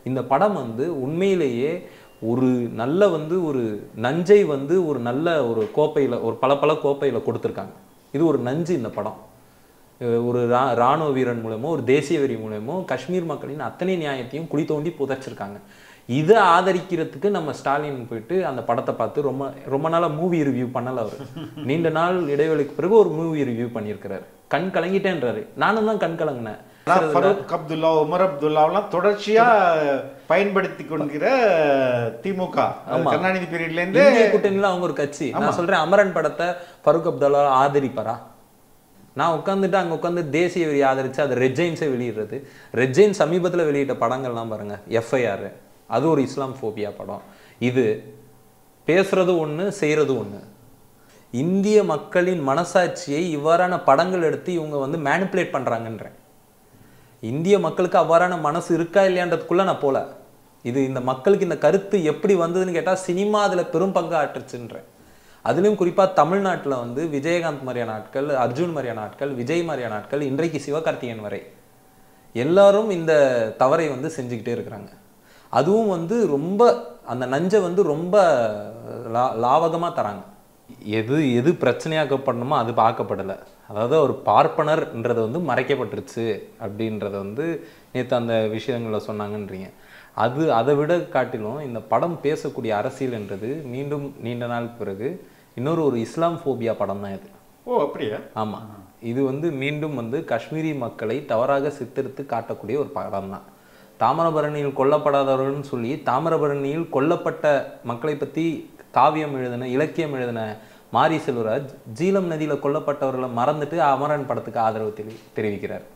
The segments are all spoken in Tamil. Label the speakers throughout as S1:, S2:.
S1: இந்த படம் வந்து உண்மையிலேயே ஒரு நல்ல வந்து ஒரு நஞ்சை வந்து ஒரு நல்ல ஒரு கோப்பையில் ஒரு பல பல கோப்பையில் கொடுத்துருக்காங்க இது ஒரு நஞ்சு இந்த படம் அஹ் ஒரு ரா ராணுவ வீரன் மூலமோ ஒரு தேசிய வெறி மூலமோ காஷ்மீர் மக்களின் அத்தனை நியாயத்தையும் குழி தோண்டி புதைச்சிருக்காங்க இதை ஆதரிக்கிறதுக்கு நம்ம ஸ்டாலின் போயிட்டு அந்த படத்தை பார்த்து ரொம்ப ரொம்ப நாளா மூவி ரிவ்யூ பண்ணல அவர் நீண்ட நாள் இடைவெளிக்கு பிறகு ஒரு மூவி ரிவ்யூ பண்ணியிருக்கிறாரு கண் கலங்கிட்டேன்றாரு நானும் தான் கண் கலங்கினேன்
S2: ஆனா ஃபரூக் அப்துல்லா உமர் அப்துல்லாவெல்லாம் தொடர்ச்சியா பயன்படுத்தி கொள்கிற திமுக அது
S1: ஆமா.
S2: கருணாநிதி பீரியட்ல இருந்து
S1: இந்திய கூட்டணியில அவங்க ஒரு கட்சி நான் சொல்றேன் அமரன் படத்தை ஃபருக் அப்துல்லா ஆதரிப்பாரா நான் உட்காந்துட்டு அங்க உட்காந்து தேசிய வெறி ஆதரிச்சு அது ரெட்ஜைன்ஸை வெளியிடுறது ரெட்ஜைன் சமீபத்துல வெளியிட்ட படங்கள்லாம் பாருங்க எஃப்ஐஆர் அது ஒரு இஸ்லாம் ஃபோபியா படம் இது பேசுறது ஒண்ணு செய்யறது ஒண்ணு இந்திய மக்களின் மனசாட்சியை இவ்வாறான படங்கள் எடுத்து இவங்க வந்து மேனிப்புலேட் பண்றாங்கன்றேன் இந்திய மக்களுக்கு அவ்வாறான மனசு இருக்கா இல்லையான்றதுக்குள்ள நான் போல இது இந்த மக்களுக்கு இந்த கருத்து எப்படி வந்ததுன்னு கேட்டா சினிமா அதுல பெரும் பங்கு ஆற்றுச்சுன்றேன் அதுலயும் குறிப்பா தமிழ்நாட்டுல வந்து விஜயகாந்த் மாதிரியான ஆட்கள் அர்ஜுன் மாதிரியான ஆட்கள் விஜய் மாதிரியான ஆட்கள் இன்றைக்கு சிவகார்த்திகேயன் வரை எல்லாரும் இந்த தவறை வந்து செஞ்சுக்கிட்டே இருக்கிறாங்க அதுவும் வந்து ரொம்ப அந்த நஞ்சை வந்து ரொம்ப லா லாவகமா தராங்க எது எது பிரச்சனையாக்கப்படணுமோ அது பார்க்கப்படலை அதாவது ஒரு பார்ப்பனர்ன்றது வந்து மறைக்கப்பட்டுருச்சு அப்படின்றத வந்து நேற்று அந்த விஷயங்களை சொன்னாங்கன்றீங்க அது அதை விட காட்டிலும் இந்த படம் பேசக்கூடிய அரசியல்ன்றது மீண்டும் நீண்ட நாள் பிறகு இன்னொரு ஒரு இஸ்லாம் ஃபோபியா படம் தான் இது
S2: ஓ அப்படியா
S1: ஆமா இது வந்து மீண்டும் வந்து காஷ்மீரி மக்களை தவறாக சித்தரித்து காட்டக்கூடிய ஒரு படம் தான் தாமிரபரணியில் கொல்லப்படாதவர்கள்னு சொல்லி தாமிரபரணியில் கொல்லப்பட்ட மக்களை பத்தி காவியம் எழுதின இலக்கியம் எழுதின மாரி செல்வராஜ் ஜீலம் நதியில கொல்லப்பட்டவர்களை மறந்துட்டு அமரன் படத்துக்கு ஆதரவு தெரி தெரிவிக்கிறார்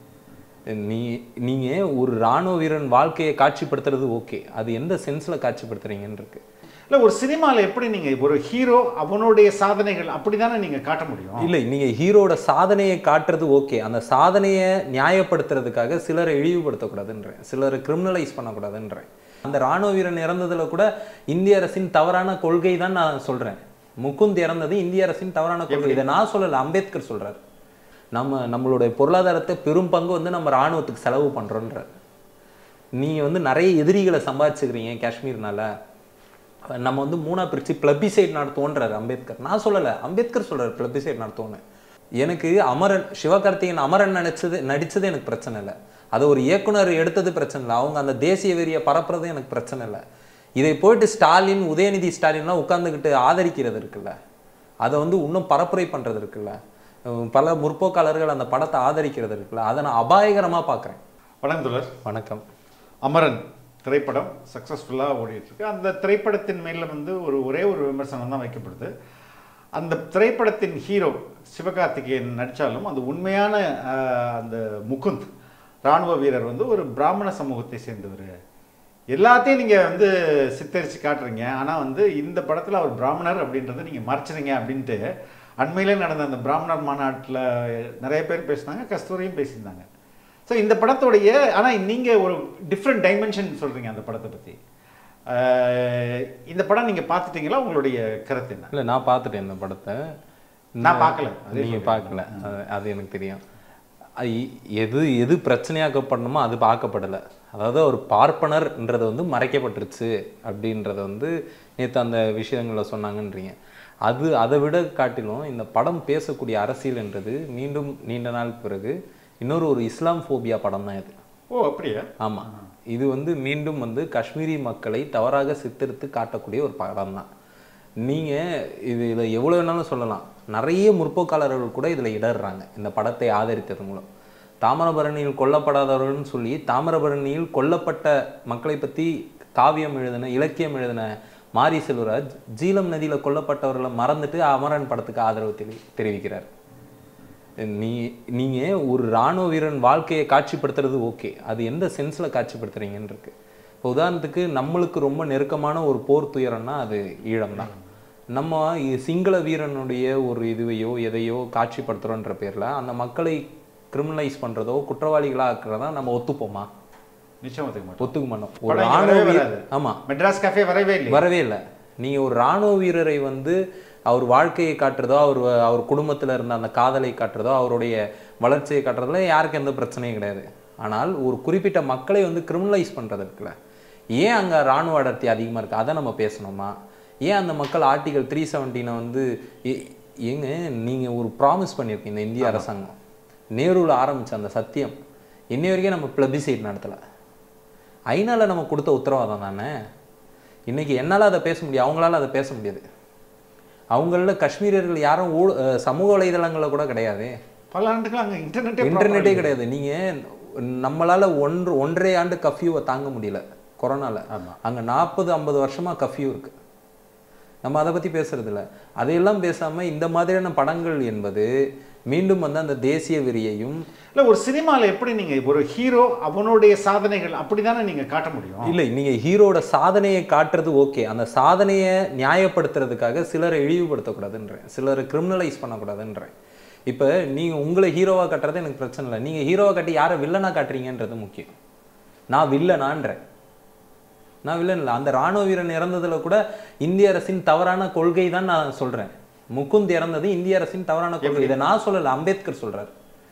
S1: நீ நீங்க ஒரு ராணுவ வீரன் வாழ்க்கையை காட்சிப்படுத்துறது ஓகே அது எந்த சென்ஸ்ல காட்சிப்படுத்துறீங்கன்னு இருக்கு
S2: இல்ல ஒரு சினிமால எப்படி நீங்க ஒரு ஹீரோ அவனுடைய சாதனைகள் அப்படிதானே நீங்க காட்ட முடியும்
S1: இல்லை நீங்க ஹீரோட சாதனையை காட்டுறது ஓகே அந்த சாதனையை நியாயப்படுத்துறதுக்காக சிலரை இழிவுபடுத்தக்கூடாதுன்றேன் சிலரை கிரிமினலைஸ் பண்ணக்கூடாதுன்றேன் அந்த ராணுவ வீரன் இறந்ததுல கூட இந்திய அரசின் தவறான கொள்கை தான் நான் சொல்றேன் முகுந்த் இறந்தது இந்திய அரசின் தவறான கொள்கை இதை நான் சொல்லல அம்பேத்கர் சொல்றாரு நம்ம நம்மளுடைய பொருளாதாரத்தை பெரும் பங்கு வந்து நம்ம ராணுவத்துக்கு செலவு பண்றோன்றார் நீங்க வந்து நிறைய எதிரிகளை சம்பாதிச்சுக்கிறீங்க காஷ்மீர்னால நம்ம வந்து மூணா பிரிச்சு பிளபிசைட் நடத்துவோன்றாரு அம்பேத்கர் நான் சொல்லல அம்பேத்கர் சொல்றாரு பிளபிசைட் நடத்துவோன்னு எனக்கு அமரன் சிவகார்த்திகேயன் அமரன் நடிச்சது நடிச்சது எனக்கு பிரச்சனை இல்லை அதை ஒரு இயக்குனர் எடுத்தது பிரச்சனை இல்லை அவங்க அந்த தேசிய வெறியை பரப்புறது எனக்கு பிரச்சனை இல்லை இதை போயிட்டு ஸ்டாலின் உதயநிதி ஸ்டாலின்லாம் உட்கார்ந்துக்கிட்டு ஆதரிக்கிறது இருக்குல்ல அதை வந்து இன்னும் பரப்புரை பண்றது இருக்குல்ல அஹ் பல முற்போக்காளர்கள் அந்த படத்தை ஆதரிக்கிறது இருக்குல்ல அதை நான் அபாயகரமா பார்க்குறேன்
S2: வணக்கம் தொடர்
S1: வணக்கம்
S2: அமரன் திரைப்படம் சக்ஸஸ்ஃபுல்லாக ஓடிட்டு இருக்கு அந்த திரைப்படத்தின் மேல வந்து ஒரு ஒரே ஒரு விமர்சனம் தான் வைக்கப்படுது அந்த திரைப்படத்தின் ஹீரோ சிவகார்த்திகேயன் நடித்தாலும் அந்த உண்மையான ஆஹ், அந்த முகுந்த் ராணுவ வீரர் வந்து ஒரு பிராமண சமூகத்தை சேர்ந்தவர் எல்லாத்தையும் நீங்கள் வந்து சித்தரித்து காட்டுறீங்க ஆனால் வந்து இந்த படத்தில் அவர் பிராமணர் அப்படின்றத நீங்கள் மறைச்சிறீங்க அப்படின்ட்டு அண்மையிலே நடந்த அந்த பிராமணர் மாநாட்டில் நிறைய பேர் பேசினாங்க கஸ்தூரியும் பேசியிருந்தாங்க ஸோ இந்த படத்தோடைய ஆனால் நீங்கள் ஒரு டிஃப்ரெண்ட் டைமென்ஷன் சொல்கிறீங்க அந்த படத்தை பற்றி இந்த படம் நீங்கள் பார்த்துட்டீங்களா உங்களுடைய கருத்து என்ன
S1: இல்லை நான் பார்த்துட்டேன் இந்த படத்தை
S2: நான் பார்க்கல. அதே
S1: நீங்க
S2: சொல்றேன்.
S1: பார்க்கல அது- அது எனக்கு தெரியும் ஐ- எது எது பிரச்சனையாக்கப்படணுமோ அது பார்க்கப்படலை அதாவது ஒரு பார்ப்பனர்ன்றது வந்து மறைக்கப்பட்டுருச்சு அப்படின்றத வந்து நேற்று அந்த விஷயங்களை சொன்னாங்கன்றீங்க அது அதை விட காட்டிலும் இந்த படம் பேசக்கூடிய அரசியல்ன்றது மீண்டும் நீண்ட நாள் பிறகு இன்னொரு ஒரு இஸ்லாம் ஃபோபியா படம் தான் இது
S2: ஓ அப்படியா
S1: ஆமா இது வந்து மீண்டும் வந்து காஷ்மீரி மக்களை தவறாக சித்தரித்து காட்டக்கூடிய ஒரு படம் தான் நீங்க இது இதை எவ்வளவு வேணாலும் சொல்லலாம் நிறைய முற்போக்காளர்கள் கூட இதுல இடர்றாங்க இந்த படத்தை ஆதரித்தது மூலம் தாமிரபரணியில் கொல்லப்படாதவர்கள்னு சொல்லி தாமிரபரணியில் கொல்லப்பட்ட மக்களை பத்தி காவியம் எழுதின இலக்கியம் எழுதின மாரி செல்வராஜ் ஜீலம் நதியில கொல்லப்பட்டவர்களை மறந்துட்டு அமரன் படத்துக்கு ஆதரவு தெரி தெரிவிக்கிறார் நீ நீங்க ஒரு ராணுவ வீரன் வாழ்க்கையை காட்சிப்படுத்துறது ஓகே அது எந்த சென்ஸ்ல காட்சிப்படுத்துறீங்கன்னு இருக்கு இப்போ உதாரணத்துக்கு நம்மளுக்கு ரொம்ப நெருக்கமான ஒரு போர் துயரம்னா அது ஈழம் தான் நம்ம இ- சிங்கள வீரனுடைய ஒரு இதுவையோ எதையோ காட்சிப்படுத்துறோன்ற பேர்ல அந்த மக்களை கிரிமினலைஸ் பண்றதோ குற்றவாளிகளா ஆக்குறதா நம்ம ஒத்துப்போமா
S2: நிச்சயம் ஒத்துக்க மாட்டோம்
S1: ஒத்துக்க மாட்டோம் ஒரு
S2: படம் இங்க
S1: ராணுவ
S2: வரவே
S1: வீர-
S2: வராது.
S1: ஆமா
S2: மெட்ராஸ் கஃபே வரவே இல்லை
S1: வரவே இல்லை நீங்க ஒரு ராணுவ வீரரை வந்து அவர் வாழ்க்கையை காட்டுறதோ அவர் அவர் குடும்பத்துல இருந்த அந்த காதலை காட்டுறதோ அவருடைய வளர்ச்சியை காட்டுறதுல யாருக்கும் எந்த பிரச்சனையும் கிடையாது ஆனால் ஒரு குறிப்பிட்ட மக்களை வந்து கிரிமினலைஸ் பண்ணுறது இருக்குல்ல ஏன் அங்கே ராணுவ அடர்த்தி அதிகமாக இருக்குது அதை நம்ம பேசணுமா ஏன் அந்த மக்கள் ஆர்டிகல் த்ரீ செவன்டீனை வந்து ஏ- ஏங்க நீங்கள் ஒரு ப்ராமிஸ் பண்ணியிருக்கீங்க இந்த இந்திய அரசாங்கம் நேருவில் ஆரம்பிச்ச அந்த சத்தியம் இன்னை வரைக்கும் நம்ம பிளபிசைட் நடத்தலை ஐநால நம்ம கொடுத்த உத்தரவாதம் தானே இன்னைக்கு என்னால் அதை பேச முடியும் அவங்களால அதை பேச முடியாது அவங்கள காஷ்மீரியர்கள் யாரும் ஊ அஹ் சமூக வலைதளங்களில் கூட கிடையாது
S2: பல ஆண்டுகள் அங்க இன்டர்நெட்டே
S1: இன்டர்நெட்டே கிடையாது நீங்க நம்மளால ஒன்று ஒன்றரை ஆண்டு கஃப்யூவை தாங்க முடியல கொரோனால
S2: ஆமா.
S1: அங்க நாற்பது ஐம்பது வருஷமா கஃப்யூ இருக்கு நம்ம அதை பத்தி பேசுறது இல்ல அதையெல்லாம் பேசாம இந்த மாதிரியான படங்கள் என்பது மீண்டும் வந்து அந்த தேசிய வெறியையும்
S2: இல்ல ஒரு சினிமால எப்படி நீங்க ஒரு ஹீரோ அவனுடைய சாதனைகள் அப்படிதானே நீங்க காட்ட முடியும்
S1: இல்லை நீங்க ஹீரோட சாதனையை காட்டுறது ஓகே அந்த சாதனையை நியாயப்படுத்துறதுக்காக சிலரை இழிவுபடுத்தக்கூடாதுன்றேன் சிலரை கிரிமினலைஸ் பண்ணக்கூடாதுன்றேன் இப்போ நீங்க உங்களை ஹீரோவா காட்டுறது எனக்கு பிரச்சனை இல்லை நீங்க ஹீரோவா காட்டி யாரை வில்லனா காட்டுறீங்கன்றது முக்கியம் நான் வில்லனான்றேன் நான் வில்லன் இல்லை அந்த ராணுவ வீரன் இறந்ததுல கூட இந்திய அரசின் தவறான கொள்கை தான் நான் சொல்றேன் முகுந்த் இறந்தது இந்திய அரசின் தவறான கொள்கை இதை நான் சொல்லல அம்பேத்கர் சொல்றாரு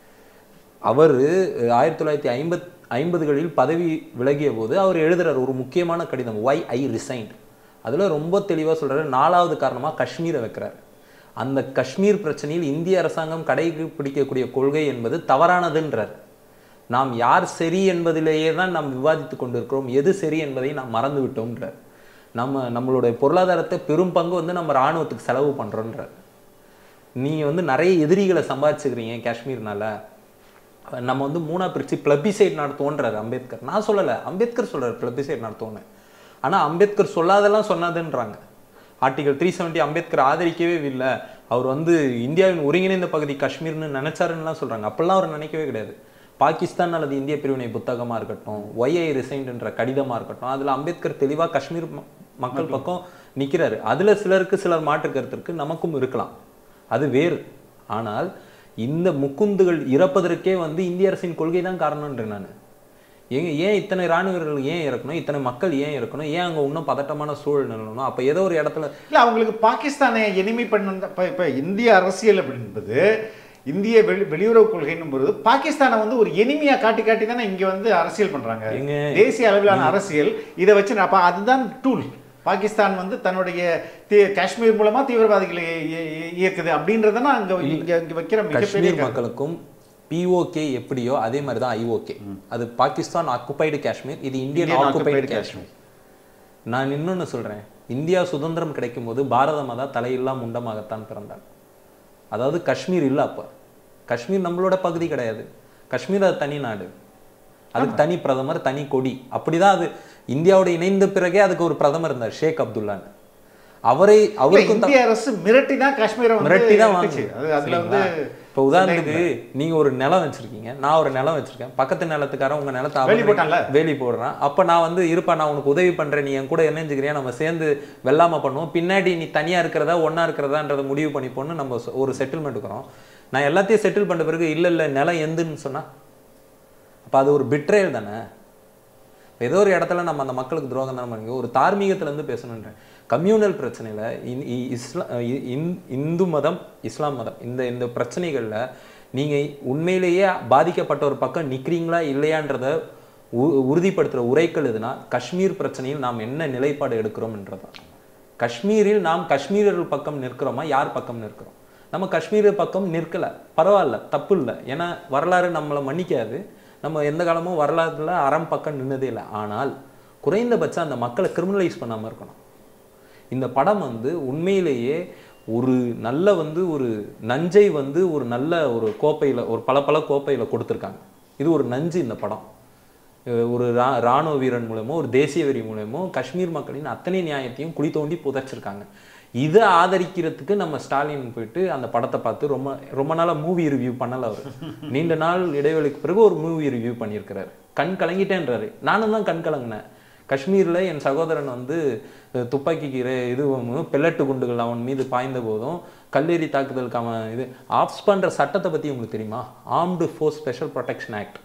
S1: அவர் ஆயிரத்தி தொள்ளாயிரத்தி ஐம்பத் ஐம்பதுகளில் பதவி விலகிய போது அவர் எழுதுறாரு ஒரு முக்கியமான கடிதம் ஒய் ஐ ரிசைன்ட் அதுல ரொம்ப தெளிவா சொல்றாரு நாலாவது காரணமா காஷ்மீரை வைக்கிறாரு அந்த காஷ்மீர் பிரச்சனையில் இந்திய அரசாங்கம் கடைபிடிக்கக்கூடிய கொள்கை என்பது தவறானதுன்றார் நாம் யார் சரி என்பதிலேயே தான் நாம் விவாதித்துக் கொண்டிருக்கிறோம் எது சரி என்பதை நாம் மறந்து விட்டோம்ன்றார் நம்ம நம்மளுடைய பொருளாதாரத்தை பெரும் பங்கு வந்து நம்ம ராணுவத்துக்கு செலவு பண்றோன்றார் நீங்க வந்து நிறைய எதிரிகளை சம்பாதிச்சுக்கிறீங்க காஷ்மீர்னால நம்ம வந்து மூணா பிரிச்சு பிளபிசைட் நடத்துவோன்றாரு அம்பேத்கர் நான் சொல்லல அம்பேத்கர் சொல்றாரு பிளபிசைட் நடத்துவோன்னு ஆனா அம்பேத்கர் சொல்லாதெல்லாம் சொன்னாதுன்றாங்க ஆர்டிகல் த்ரீ செவன்ட்டி அம்பேத்கர் ஆதரிக்கவே இல்லை அவர் வந்து இந்தியாவின் ஒருங்கிணைந்த பகுதி காஷ்மீர்னு நினைச்சாருன்னுலாம் சொல்றாங்க அப்பெல்லாம் அவர் நினைக்கவே கிடையாது பாகிஸ்தான் அல்லது இந்திய பிரிவினை புத்தகமா இருக்கட்டும் ஒய்ஐ ரிசைன்ட்ன்ற கடிதமா இருக்கட்டும் அதுல அம்பேத்கர் தெளிவா காஷ்மீர் ம- மக்கள் பக்கம் நிக்கிறாரு அதுல சிலருக்கு சிலர் மாற்று கருத்து இருக்கு நமக்கும் இருக்கலாம் அது வேறு ஆனால் இந்த முக்குந்துகள் இறப்பதற்கே வந்து இந்திய அரசின் கொள்கை தான் காரணம்ன்றேன் நான் ஏங்க ஏன் இத்தனை ராணுவ வீரர்கள் ஏன் இறக்கணும் இத்தனை மக்கள் ஏன் இறக்கணும் ஏன் அங்க இன்னும் பதட்டமான சூழல் நிலவணும் அப்ப ஏதோ ஒரு இடத்துல
S2: இல்ல அவங்களுக்கு பாகிஸ்தானை எனிமை பண்ண இப்ப இப்ப இந்திய அரசியல் அப்படின்பது இந்திய வெளி வெளியுறவு கொள்கைன்னும் பொழுது பாகிஸ்தானை வந்து ஒரு எனிமையா காட்டி காட்டி தானே இங்க வந்து அரசியல் பண்றாங்க
S1: ஏங்க,
S2: தேசிய அளவிலான அரசியல் இதை வச்சு நான் அப்ப அதுதான் டூல் பாகிஸ்தான் வந்து தன்னுடைய தீ- காஷ்மீர் மூலமா தீவிரவாதிகளை இய- இய- இயக்குது அப்படின்றதுனா அங்க இங்க இங்க வைக்கிற மிகப்பெரிய
S1: காஷ்மீர்
S2: கருத்து.
S1: மக்களுக்கும் பிஓகே எப்படியோ அதே மாதிரி தான் ஐஓகே அது பாகிஸ்தான் ஆக்குபைடு காஷ்மீர் இது Indian
S2: Indian
S1: occupied
S2: occupied
S1: Kashmir நான் இன்னொன்னு சொல்றேன் இந்தியா சுதந்திரம் கிடைக்கும் போது பாரத மாதா தலையில்லா முண்டமாகத்தான் பிறந்தாள் அதாவது காஷ்மீர் இல்ல அப்ப காஷ்மீர் நம்மளோட பகுதி கிடையாது காஷ்மீர் அது தனி நாடு அதுக்கு தனி பிரதமர் தனி கொடி அப்படிதான் அது இந்தியாவோட இணைந்த பிறகே அதுக்கு ஒரு பிரதமர் இருந்தார் ஷேக் அப்துல்லான்னு அவரை
S2: இல்ல,
S1: அவருக்கும் த-
S2: இந்திய அரசு மிரட்டி தான் காஷ்மீரை வந்து
S1: மிரட்டி தான்
S2: எடுத்துச்சு.
S1: வாங்குது.
S2: அது அதுல வந்து
S1: சரிங்களா? இப்போ உதாரணத்துக்கு நீங்க ஒரு நிலம் வச்சிருக்கீங்க நான் ஒரு நிலம் வச்சிருக்கேன் பக்கத்து நிலத்துக்காரன் உங்க நிலத்தை
S2: வேலி
S1: அபகரி-
S2: போட்டான்ல?
S1: வேலி போடுறான் அப்ப நான் வந்து இருப்பா நான் உனக்கு உதவி பண்றேன் நீ என் கூட இணைஞ்சுக்கிறியா நம்ம சேர்ந்து வெள்ளாம பண்ணுவோம் பின்னாடி நீ தனியா இருக்கிறதா ஒண்ணா இருக்கிறதான்றத முடிவு பண்ணிப்போன்னு நம்ம சொ- ஒரு செட்டில்மெண்ட் இருக்கிறோம் நான் எல்லாத்தையும் செட்டில் பண்ண பிறகு இல்ல இல்ல நிலம் எந்துன்னு சொன்னா அப்ப அது ஒரு பிட்ரேல் தானே ஏதோ ஒரு இடத்துல நம்ம அந்த மக்களுக்கு துரோகம் தானே பண்ணுங்க ஒரு தார்மீகத்துல இருந்து பேசணுன்றேன் கம்யூனல் பிரச்சனையில இந்- இ- இஸ்லா இ- இந்- இந்து மதம் இஸ்லாம் மதம் இந்த இந்த பிரச்சனைகள்ல நீங்க உண்மையிலேயே பாதிக்கப்பட்ட ஒரு பக்கம் நிக்கிறீங்களா இல்லையான்றத உ- உறுதிப்படுத்துற உரைக்கல் எதுனா காஷ்மீர் பிரச்சனையில் நாம் என்ன நிலைப்பாடு எடுக்கிறோம்ன்றதான் காஷ்மீரில் நாம் காஷ்மீரர்கள் பக்கம் நிற்கிறோமா யார் பக்கம் நிற்கிறோம் நம்ம காஷ்மீர் பக்கம் நிற்கல பரவாயில்ல தப்பு இல்லை ஏன்னா வரலாறு நம்மளை மன்னிக்காது நம்ம எந்த காலமும் வரலாறுல அறம் பக்கம் நின்னதே இல்லை ஆனால் குறைந்தபட்சம் அந்த மக்களை கிரிமினலைஸ் பண்ணாம இருக்கணும் இந்த படம் வந்து உண்மையிலேயே ஒரு நல்ல வந்து ஒரு நஞ்சை வந்து ஒரு நல்ல ஒரு கோப்பையில ஒரு பல பல கோப்பையில கொடுத்துருக்காங்க இது ஒரு நஞ்சு இந்த படம் அஹ் ஒரு ரா ராணுவ வீரன் மூலமோ ஒரு தேசிய வெறி மூலமோ காஷ்மீர் மக்களின் அத்தனை நியாயத்தையும் குழி தோண்டி புதைச்சிருக்காங்க இதை ஆதரிக்கிறதுக்கு நம்ம ஸ்டாலின் போயிட்டு அந்த படத்தை பார்த்து ரொம்ப ரொம்ப நாளா மூவி ரிவ்யூ பண்ணல அவர் நீண்ட நாள் இடைவெளிக்கு பிறகு ஒரு மூவி ரிவ்யூ பண்ணியிருக்கிறாரு கண் கலங்கிட்டேன்றாரு நானும் தான் கண் கலங்கினேன் காஷ்மீர்ல என் சகோதரன் வந்து அஹ், துப்பாக்கிக்கு இர- இது பெல்லட்டு குண்டுகள் அவன் மீது பாய்ந்த போதும் கல்லெறி தாக்குதலுக்கு அவன் இது ஆப்ஸ் பண்ற சட்டத்தை பத்தி உங்களுக்கு தெரியுமா armed force special protection act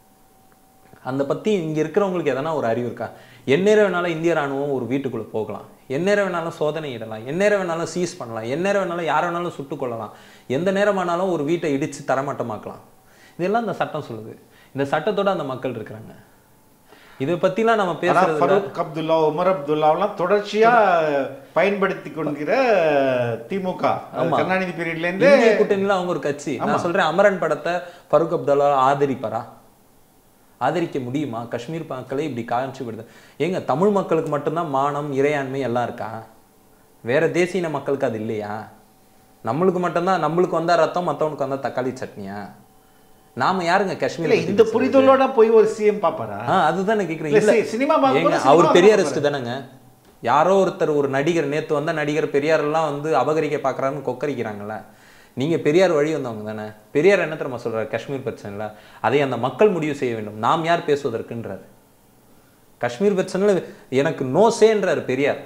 S1: அந்த பத்தி இங்க இருக்கிறவங்களுக்கு எதனா ஒரு அறிவு இருக்கா எந்நேரம் வேணாலும் இந்திய ராணுவம் ஒரு வீட்டுக்குள்ள போகலாம் எந்நேரம் வேணாலும் சோதனை இடலாம் எந்நேரம் வேணாலும் சீஸ் பண்ணலாம் எந்நேரம் வேணாலும் யார் வேணாலும் சுட்டுக் கொள்ளலாம் எந்த நேரம் வேணாலும் ஒரு வீட்டை இடிச்சு தரமட்டமாக்கலாம் இதெல்லாம் இந்த சட்டம் சொல்லுது இந்த சட்டத்தோட அந்த மக்கள் இருக்கிறாங்க இதை பத்திலாம் நம்ம
S2: ஆனா
S1: பேசுறது
S2: ஃபரூக் அப்துல்லா உமர் அப்துல்லாவெல்லாம் தொடர்ச்சியா பயன்படுத்தி கொள்கிற திமுக
S1: ஆமா.
S2: கருணாநிதி பீரியட்ல இருந்து
S1: இந்திய கூட்டணியில அவங்க ஒரு கட்சி நான் சொல்றேன் அமரன் படத்தை ஃபரூக் அப்துல்லா ஆதரிப்பாரா ஆதரிக்க முடியுமா காஷ்மீர் மக்களை இப்படி காமிச்சு விடுது ஏங்க தமிழ் மக்களுக்கு மட்டும்தான் மானம் இறையாண்மை எல்லாம் இருக்கா வேற தேசிய மக்களுக்கு அது இல்லையா நம்மளுக்கு மட்டும்தான் நம்மளுக்கு வந்தா ரத்தம் மத்தவனுக்கு வந்தா தக்காளி சட்னியா நாம யாருங்க காஷ்மீர்
S2: இல்ல இந்த புரிதலோட போய் ஒரு சிஎம் பாப்பாரா
S1: ஆ அதுதான் நான் கேக்குறேன்
S2: இல்ல,
S1: இல்ல
S2: சி- சினிமா பார்க்கும்போது
S1: ஏங்க
S2: சினிமா
S1: அவர்
S2: தான்
S1: பெரியாரிஸ்ட் தானேங்க யாரோ ஒருத்தர் ஒரு நடிகர் நேத்து வந்த நடிகர் பெரியார் எல்லாம் வந்து அபகரிக்க பார்க்கறாருன்னு கொக்கரிக்கிறாங்கல்ல நீங்க பெரியார் வழி வந்தவங்க தானே பெரியார் என்ன தெரியுமா சொல்றாரு காஷ்மீர் பிரச்சனைல அதை அந்த மக்கள் முடிவு செய்ய வேண்டும் நாம் யார் பேசுவதற்குன்றாரு காஷ்மீர் பிரச்சனைல எனக்கு நோ சேன்றாரு பெரியார்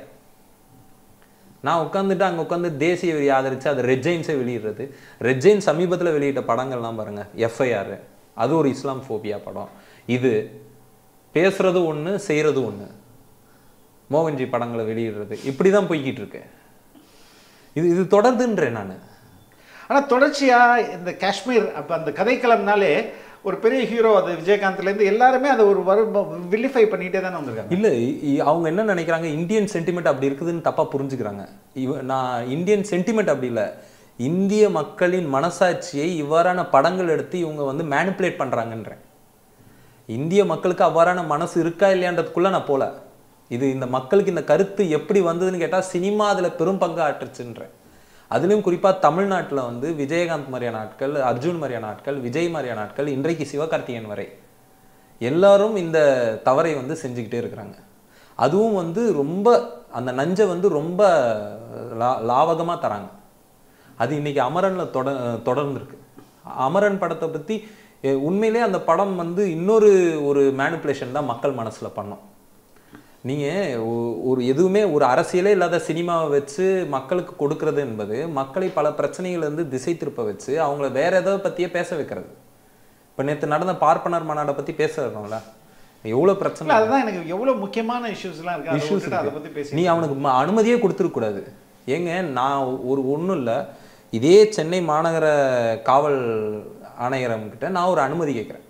S1: நான் உட்காந்துட்டு அங்க உட்காந்து தேசிய வெறி ஆதரிச்சு அது ரெஜைன்ஸே வெளியிடுறது ரெஜைன் சமீபத்துல வெளியிட்ட படங்கள்லாம் பாருங்க எஃப்ஐஆர் அது ஒரு இஸ்லாம் ஃபோபியா படம் இது பேசுறது ஒண்ணு செய்யறது ஒண்ணு மோகன்ஜி படங்களை வெளியிடுறது இப்படிதான் போய்கிட்டு இருக்கு இது இது தொடருதுன்றேன் நான்
S2: ஆனா தொடர்ச்சியா இந்த காஷ்மீர் அப்ப அந்த கதைக்களம்னாலே ஒரு பெரிய ஹீரோ அது விஜயகாந்த்ல இருந்து எல்லாருமே அதை ஒரு வரு வில்லிஃபை பண்ணிட்டே தானே வந்திருக்காங்க
S1: இல்ல இ- இ- அவங்க என்ன நினைக்கிறாங்க இந்தியன் சென்டிமெண்ட் அப்படி இருக்குதுன்னு தப்பா புரிஞ்சுக்கிறாங்க இவ நான் இந்தியன் சென்டிமெண்ட் அப்படி இல்ல இந்திய மக்களின் மனசாட்சியை இவ்வாறான படங்கள் எடுத்து இவங்க வந்து மேனிப்புலேட் பண்றாங்கன்றேன் இந்திய மக்களுக்கு அவ்வாறான மனசு இருக்கா இல்லையான்றதுக்குள்ள நான் போல இது இந்த மக்களுக்கு இந்த கருத்து எப்படி வந்ததுன்னு கேட்டா சினிமா அதுல பெரும் பங்கு ஆற்றுச்சுன்றேன் அதுலயும் குறிப்பா தமிழ்நாட்டுல வந்து விஜயகாந்த் மாதிரியான ஆட்கள் அர்ஜுன் மாதிரியான ஆட்கள் விஜய் மாதிரியான ஆட்கள் இன்றைக்கு சிவகார்த்திகேயன் வரை எல்லாரும் இந்த தவறை வந்து செஞ்சுக்கிட்டே இருக்கிறாங்க அதுவும் வந்து ரொம்ப அந்த நஞ்சை வந்து ரொம்ப லா லாவகமா தராங்க அது இன்னைக்கு அமரன்ல தொட தொடர்ந்துருக்கு அமரன் படத்தை பத்தி எ, உண்மையிலே அந்த படம் வந்து இன்னொரு ஒரு மேனிப்புலேஷன் தான் மக்கள் மனசுல பண்ணோம் நீங்க ஒ- ஒரு எதுவுமே ஒரு அரசியலே இல்லாத சினிமாவை வச்சு மக்களுக்கு கொடுக்கறது என்பது மக்களை பல பிரச்சனைகள் இருந்து திசை திருப்ப வச்சு அவங்கள வேற எதை பத்தியே பேச வைக்கிறது இப்ப நேத்து நடந்த பார்ப்பனர் மாநாடை பத்தி பேசுறோம்ல எவ்வளவு பிரச்சனை
S2: இல்ல அதுதான் எனக்கு எவ்வளவு முக்கியமான இஷ்யூஸ் எல்லாம் இருக்கு அதை
S1: Issues
S2: விட்டுட்டு அதை
S1: இருக்கு.
S2: பத்தி பேசி
S1: நீ அவனுக்கு ம- அனுமதியே கொடுத்துருக்க கூடாது ஏங்க நான் ஒரு ஒண்ணும் இல்ல இதே சென்னை மாநகர காவல் ஆணையரம் கிட்ட நான் ஒரு அனுமதி கேட்குறேன்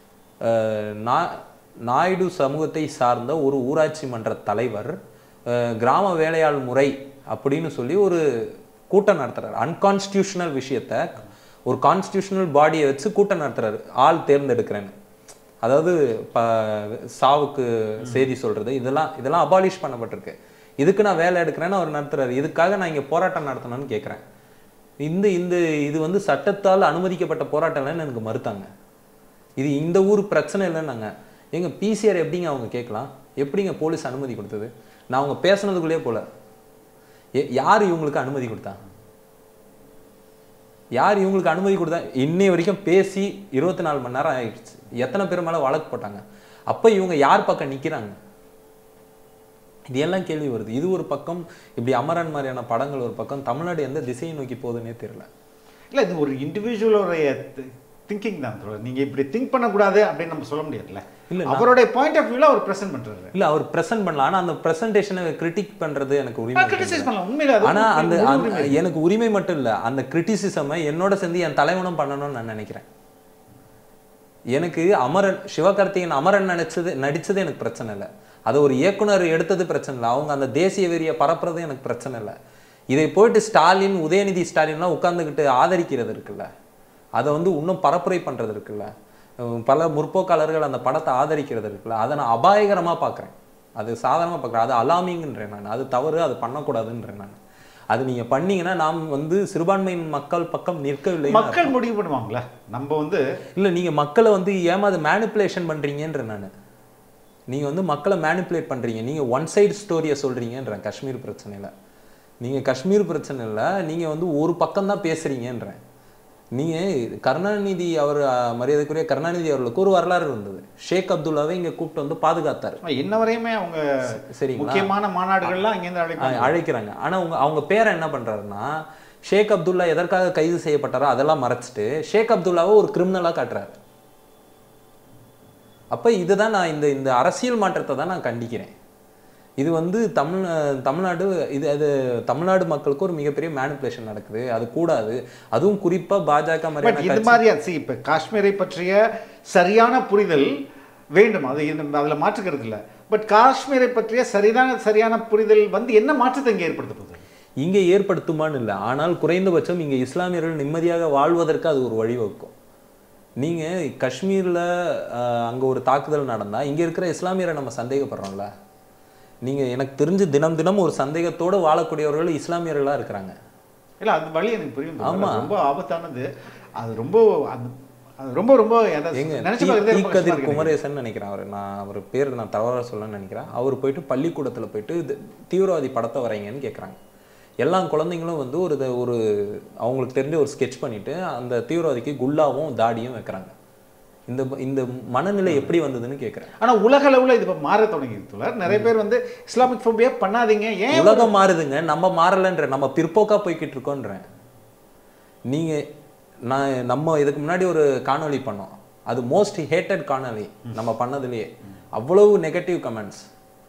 S1: நான் நாயுடு சமூகத்தை சார்ந்த ஒரு ஊராட்சி மன்ற தலைவர் அஹ், கிராம வேலையாள் முறை அப்படின்னு சொல்லி ஒரு கூட்டம் நடத்துறாரு அன்கான்ஸ்டியூஷனல் விஷயத்த ஒரு கான்ஸ்டியூஷனல் பாடியை வச்சு கூட்டம் நடத்துறாரு ஆள் தேர்ந்தெடுக்கிறேன்னு அதாவது ப சாவுக்கு செய்தி சொல்றது இதெல்லாம் இதெல்லாம் அபாலிஷ் பண்ணப்பட்டிருக்கு இதுக்கு நான் வேலை எடுக்கிறேன்னு அவர் நடத்துறாரு இதுக்காக நான் இங்க போராட்டம் நடத்தணும்னு கேட்குறேன் இந்த இந்த இது வந்து சட்டத்தால் அனுமதிக்கப்பட்ட போராட்டம் இல்லைன்னு எனக்கு மறுத்தாங்க இது இந்த ஊர் பிரச்சனை இல்லைன்னாங்க எங்க பிசிஆர் எப்படிங்க அவங்க கேட்கலாம் எப்படிங்க போலீஸ் அனுமதி கொடுத்தது நான் அவங்க பேசுனதுக்குள்ளே போல எ- யார் இவங்களுக்கு அனுமதி கொடுத்தா யார் இவங்களுக்கு அனுமதி கொடுத்தா இன்னை வரைக்கும் பேசி இருபத்தி நாலு மணி நேரம் ஆயிடுச்சு எத்தனை பேர் மேல வழக்கு போட்டாங்க அப்ப இவங்க யார் பக்கம் நிக்கிறாங்க இது எல்லாம் கேள்வி வருது இது ஒரு பக்கம் இப்படி அமரன் மாதிரியான படங்கள் ஒரு பக்கம் தமிழ்நாடு எந்த திசையை நோக்கி போகுதுன்னே தெரியல
S2: இல்ல இது ஒரு இண்டிவிஜுவலோடைய திங்கிங் தான் bro. நீங்க இப்படி திங்க் பண்ணக்கூடாது அப்படின்னு நம்ம சொல்ல முடியாதுல்ல
S1: இல்ல,
S2: அவருடைய பாயிண்ட் ஆஃப் வியூல அவர் பிரசன்ட் பண்றாரு
S1: இல்ல அவர் பிரசன்ட் பண்ணலாம் ஆனா அந்த பிரசன்டேஷனை கிரிட்டிக் பண்றது எனக்கு உரிமை
S2: கிரிட்டிசைஸ்
S1: இருக்கு.
S2: பண்ணலாம் உண்மையில அது
S1: ஆனா அந்த
S2: முழு
S1: அந்த-
S2: உரிமை.
S1: எனக்கு உரிமை மட்டும் இல்ல அந்த கிரிட்டிசிசமை என்னோட சேர்ந்து என் தலைவனும் பண்ணணும்னு நான் நினைக்கிறேன் எனக்கு அமரன் சிவகார்த்திகேயன் அமரன் நடிச்சது நடிச்சது எனக்கு பிரச்சனை இல்லை அதை ஒரு இயக்குனர் எடுத்தது பிரச்சனை இல்லை அவங்க அந்த தேசிய வெறியை பரப்புறது எனக்கு பிரச்சனை இல்லை இதை போயிட்டு ஸ்டாலின் உதயநிதி ஸ்டாலின்லாம் உட்கார்ந்துக்கிட்டு ஆதரிக்கிறது இருக்குல்ல அதை வந்து இன்னும் பரப்புரை பண்றது இருக்குல்ல உம் பல முற்போக்காளர்கள் அந்த படத்தை ஆதரிக்கிறது இருக்குல்ல அதை நான் அபாயகரமா பார்க்குறேன் அது சாதாரணமா பார்க்குறேன் அது அலாமிங்ன்றேன் நான் அது தவறு அது பண்ணக்கூடாதுன்றேன் நான் அது நீங்க பண்ணீங்கன்னா நாம் வந்து சிறுபான்மையின் மக்கள் பக்கம் நிற்கவில்லை
S2: மக்கள் முடிவு பண்ணுவாங்களா நம்ம வந்து
S1: இல்ல நீங்க மக்களை வந்து ஏமாது மேனிப்புலேஷன் பண்றீங்கன்ற நான் நீங்க வந்து மக்களை மேனிப்புலேட் பண்றீங்க நீங்க ஒன் சைடு ஸ்டோரியை சொல்றீங்கன்றேன் காஷ்மீர் பிரச்சனையில நீங்க காஷ்மீர் பிரச்சனை இல்ல நீங்க வந்து ஒரு பக்கம் தான் பேசுறீங்கன்றேன் நீங்க கருணாநிதி அவர் அஹ், மரியாதைக்குரிய கருணாநிதி அவர்களுக்கு ஒரு வரலாறு இருந்தது ஷேக் அப்துல்லாவை இங்க கூப்பிட்டு வந்து பாதுகாத்தாரு
S2: இன்ன வரையுமே அவங்க
S1: சரிங்களா
S2: முக்கியமான மாநாடுகள்லாம் அங்கேருந்து அழைப்பாங்க
S1: அஹ் அழைக்கிறாங்க ஆனா உங்க அவங்க பேரை என்ன பண்றாருன்னா ஷேக் அப்துல்லா எதற்காக கைது செய்யப்பட்டாரோ அதெல்லாம் மறைச்சிட்டு ஷேக் அப்துல்லாவை ஒரு கிரிமினலா காட்டுறாரு அப்ப இதுதான் நான் இந்த இந்த அரசியல் மாற்றத்தை தான் நான் கண்டிக்கிறேன் இது வந்து தமிழ் தமிழ்நாடு இது அது தமிழ்நாடு மக்களுக்கு ஒரு மிகப்பெரிய மேனிப்புலேஷன் நடக்குது அது கூடாது அதுவும் குறிப்பா பாஜக
S2: பட்
S1: மாதிரியான
S2: இது
S1: கட்சி-
S2: மாதிரியா சி இப்போ காஷ்மீரை பற்றிய சரியான புரிதல் வேண்டும் அது இது- அதுல மாற்றுக்கிறது இல்லை பட் காஷ்மீரை பற்றிய சரியான சரியான புரிதல் வந்து என்ன மாற்றத்தை இங்கே ஏற்படுத்த போகுது
S1: இங்கே ஏற்படுத்துமான்னு இல்லை ஆனால் குறைந்தபட்சம் இங்கே இஸ்லாமியர்கள் நிம்மதியாக வாழ்வதற்கு அது ஒரு வழிவகுக்கும் நீங்க காஷ்மீர்ல அஹ், அங்க ஒரு தாக்குதல் நடந்தா இங்க இருக்கிற இஸ்லாமியரை நம்ம சந்தேகப்படுறோம்ல நீங்க எனக்கு தெரிஞ்சு தினம் தினம் ஒரு சந்தேகத்தோட வாழக்கூடியவர்கள் இஸ்லாமியர்களா இருக்கிறாங்க
S2: இல்ல அது வழி எனக்கு புரியும்
S1: ஆமா.
S2: அது ரொம்ப ஆபத்தானது அது ரொம்ப அது அது ரொம்ப ரொம்ப அதை
S1: எங்க
S2: நினைச்சு பார்க்கறதே ரொம்ப கஷ்டமா
S1: கதிர்
S2: இருக்கு எனக்கு.
S1: குமரேசன் நினைக்கிறேன் அவர் நான் அவர் பேர் நான் தவறாக சொல்லணும்னு நினைக்கிறேன் அவர் போயிட்டு பள்ளிக்கூடத்துல போயிட்டு இது தீவிரவாதி படத்தை வரைங்கன்னு கேட்குறாங்க எல்லா குழந்தைங்களும் வந்து ஒரு இத- ஒரு அவங்களுக்கு தெரிஞ்ச ஒரு ஸ்கெட்ச் பண்ணிட்டு அந்த தீவிரவாதிக்கு குல்லாவும் தாடியும் வைக்கிறாங்க இந்த இந்த மனநிலை எப்படி வந்ததுன்னு கேட்குறேன்
S2: ஆனா உலக அளவுல இது இப்ப மாற தொடங்கிது தோழர் நிறைய பேர் வந்து இஸ்லாமிக் ஃபோபியா பண்ணாதீங்க ஏன்
S1: உலகம் மாறுதுங்க நம்ம மாறலன்ற நம்ம பிற்போக்கா போய்கிட்டு இருக்கோன்றேன் நீங்க நான் நம்ம இதுக்கு முன்னாடி ஒரு காணொளி பண்ணோம் அது மோஸ்ட் ஹேட்டட் காணொளி நம்ம பண்ணதுலயே அவ்வளவு நெகட்டிவ் கமெண்ட்ஸ்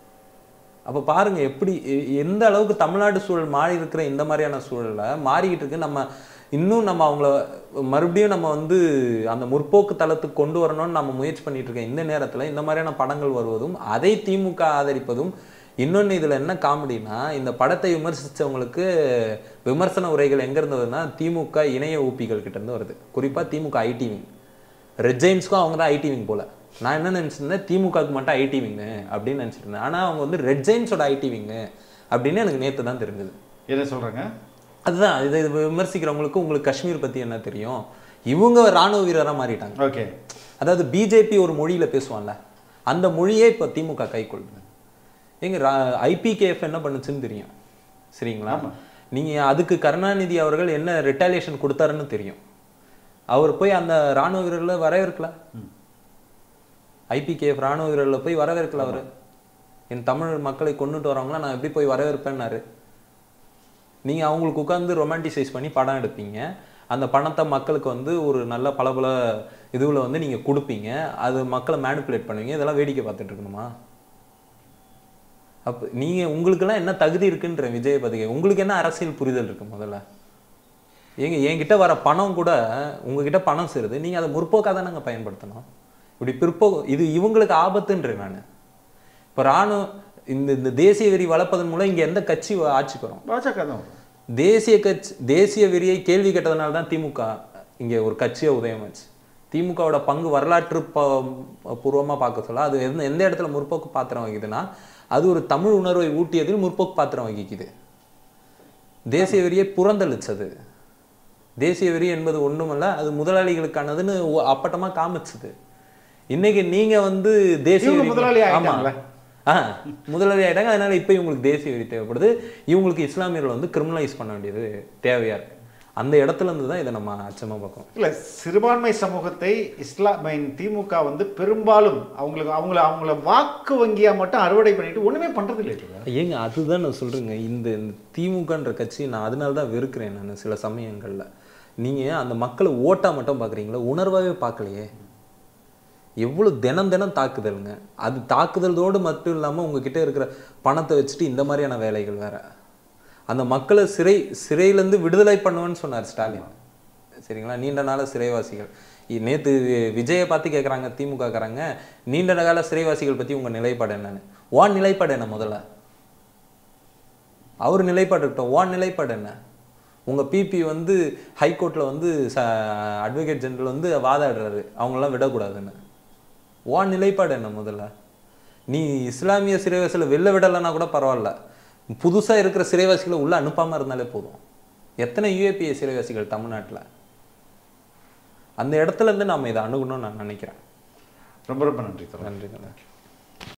S1: அப்ப பாருங்க எப்படி எ- எந்த அளவுக்கு தமிழ்நாடு சூழல் மாறி இருக்கிற இந்த மாதிரியான சூழல்ல மாறிக்கிட்டு இருக்கு நம்ம இன்னும் நம்ம அவங்கள மறுபடியும் நம்ம வந்து அந்த முற்போக்கு தளத்துக்கு கொண்டு வரணும்னு நம்ம முயற்சி பண்ணிட்டு இருக்க இந்த நேரத்துல இந்த மாதிரியான படங்கள் வருவதும் அதை திமுக ஆதரிப்பதும் இன்னொன்னு இதுல என்ன காமெடினா இந்த படத்தை விமர்சிச்சவங்களுக்கு விமர்சன உரைகள் எங்க இருந்ததுன்னா திமுக இணைய ஊப்பிகள் கிட்ட இருந்து வருது குறிப்பா திமுக ஐடி விங் ரெட்ஜைன்ஸ்க்கும் அவங்க தான் ஐடி விங் போல நான் என்ன நினைச்சிருந்தேன் திமுகவுக்கு மட்டும் ஐடி விங்கு அப்படின்னு நினைச்சிட்டு இருந்தேன் ஆனா அவங்க வந்து ரெட் ஜெயின்ஸோட ஐடி விங்கு அப்படின்னு எனக்கு நேத்து தான் தெரிஞ்சது
S2: என்ன சொல்றாங்க
S1: அதுதான் இதை இது விமர்சிக்கிறவங்களுக்கு உங்களுக்கு காஷ்மீர் பத்தி என்ன தெரியும் இவங்க ராணுவ வீரரா மாறிட்டாங்க
S2: ஓகே
S1: அதாவது பிஜேபி ஒரு மொழியில பேசுவான்ல அந்த மொழியே இப்போ திமுக கைக்கொள்ளுது எங்க ஐபிகேஎஃப் என்ன பண்ணுச்சுன்னு தெரியும் சரிங்களா
S2: ஆமா.
S1: நீங்க அதுக்கு கருணாநிதி அவர்கள் என்ன ரிட்டாலியேஷன் கொடுத்தாருன்னு தெரியும் அவர் போய் அந்த ராணுவ வீரர்களை வரவேற்கல ஐபிகேஎஃப் ராணுவ வீரர்களை போய் வரவேற்கல அவர் என் தமிழ் மக்களை கொண்டுட்டு வரவங்கள நான் எப்படி போய் வரவேற்பேன்னாரு நீங்க அவங்களுக்கு உட்காந்து ரொமான்டிசைஸ் பண்ணி படம் எடுப்பீங்க அந்த பணத்தை மக்களுக்கு வந்து ஒரு நல்ல பல இதுவில் வந்து நீங்க கொடுப்பீங்க அது மக்களை மேனிப்புலேட் பண்ணுவீங்க இதெல்லாம் வேடிக்கை பார்த்துட்டு இருக்கணுமா அப்ப நீங்க உங்களுக்கெல்லாம் என்ன தகுதி இருக்குன்ற விஜய பதிகை உங்களுக்கு என்ன அரசியல் புரிதல் இருக்கு முதல்ல ஏங்க என்கிட்ட வர பணம் கூட உங்ககிட்ட பணம் சேருது நீங்க அதை முற்போக்காக தானங்க பயன்படுத்தணும் இப்படி பிற்போ இது இவங்களுக்கு ஆபத்துன்றேன் நான் இப்போ ராணுவ இந்த இந்த தேசிய வெறி வளர்ப்பதன் மூலம் இங்க எந்த கட்சி ஆட்சிக்கு வரும்
S2: பாஜக தான் வரும்.
S1: தேசிய கட்சி தேசிய வெறியை கேள்வி கேட்டதுனால தான் திமுக இங்க ஒரு கட்சியை உதயமாச்சு திமுகவோட பங்கு வரலாற்று ப- பூர்வமா பார்க்க சொல்ல அது எந்த எந்த இடத்துல முற்போக்கு பாத்திரம் வகிக்குதுன்னா அது ஒரு தமிழ் உணர்வை ஊட்டியதில் முற்போக்கு பாத்திரம் வகிக்குது தேசிய வெறியை புறந்தளிச்சது தேசிய வெறி என்பது ஒண்ணுமல்ல அது முதலாளிகளுக்கானதுன்னு ஒ- அப்பட்டமா காமிச்சுது இன்னைக்கு நீங்க வந்து தேசிய
S2: இவங்க
S1: வெறி-
S2: முதலாளி
S1: ஆமா.
S2: ஆயிட்டாங்களே.
S1: ஆ முதலாளி ஆயிட்டாங்க அதனால இப்போ இவங்களுக்கு தேசிய வெறி தேவைப்படுது இவங்களுக்கு இஸ்லாமியர்கள் வந்து கிரிமினலைஸ் பண்ண வேண்டியது தேவையா இருக்கு அந்த இடத்துல இருந்து தான் இதை நம்ம அச்சமா பார்க்கணும்
S2: இல்ல சிறுபான்மை சமூகத்தை இஸ்லாம் I mean, திமுக வந்து பெரும்பாலும் அவங்களுக்கு அவங்கள அவங்கள வாக்கு வங்கியா மட்டும் அறுவடை பண்ணிட்டு ஒண்ணுமே பண்றது இல்லை தோழர்.
S1: ஏங்க அதுதான் நான் சொல்றேங்க இந்த இந்த திமுகன்ற கட்சி நான் அதனால தான் வெறுக்கிறேன் நான் சில சமயங்கள்ல நீங்க அந்த மக்களை ஓட்டா மட்டும் பாக்குறீங்களா உணர்வாவே பார்க்கலையே எவ்வளவு தினம் தினம் தாக்குதலுங்க அது தாக்குதலோடு மட்டும் இல்லாம உங்ககிட்ட இருக்கிற பணத்தை வச்சுட்டு இந்த மாதிரியான வேலைகள் வேற அந்த மக்களை சிறை சிறையிலேருந்து விடுதலை பண்ணுவேன்னு சொன்னார் ஸ்டாலின் சரிங்களா நீண்ட நாள சிறைவாசிகள் இ- நேத்து வி- விஜயை பார்த்து கேட்குறாங்க திமுகக்காரங்க நீண்ட கால சிறைவாசிகள் பத்தி உங்க நிலைப்பாடு என்னன்னு வான் நிலைப்பாடு என்ன முதல்ல அவர் நிலைப்பாடு இருக்கட்டும் வான் நிலைப்பாடு என்ன உங்க பிபி வந்து ஹைகோர்ட்ல வந்து அட்வொகேட் ஜெனரல் வந்து வாதாடுறாரு அவங்களெல்லாம் விடக்கூடாதுன்னு வான் நிலைப்பாடு என்ன முதல்ல நீ இஸ்லாமிய சிறைவாசிகளை வெளில விடலைன்னா கூட பரவாயில்ல புதுசா இருக்கிற சிறைவாசிகளை உள்ள அனுப்பாம இருந்தாலே போதும் எத்தனை யூஏபிஏ சிறைவாசிகள் தமிழ்நாட்டுல அந்த இடத்துல இருந்து நாம இதை அணுகணும்னு நான் நினைக்கிறேன்
S2: ரொம்ப ரொம்ப நன்றி தோழர்
S1: நன்றி நன்றி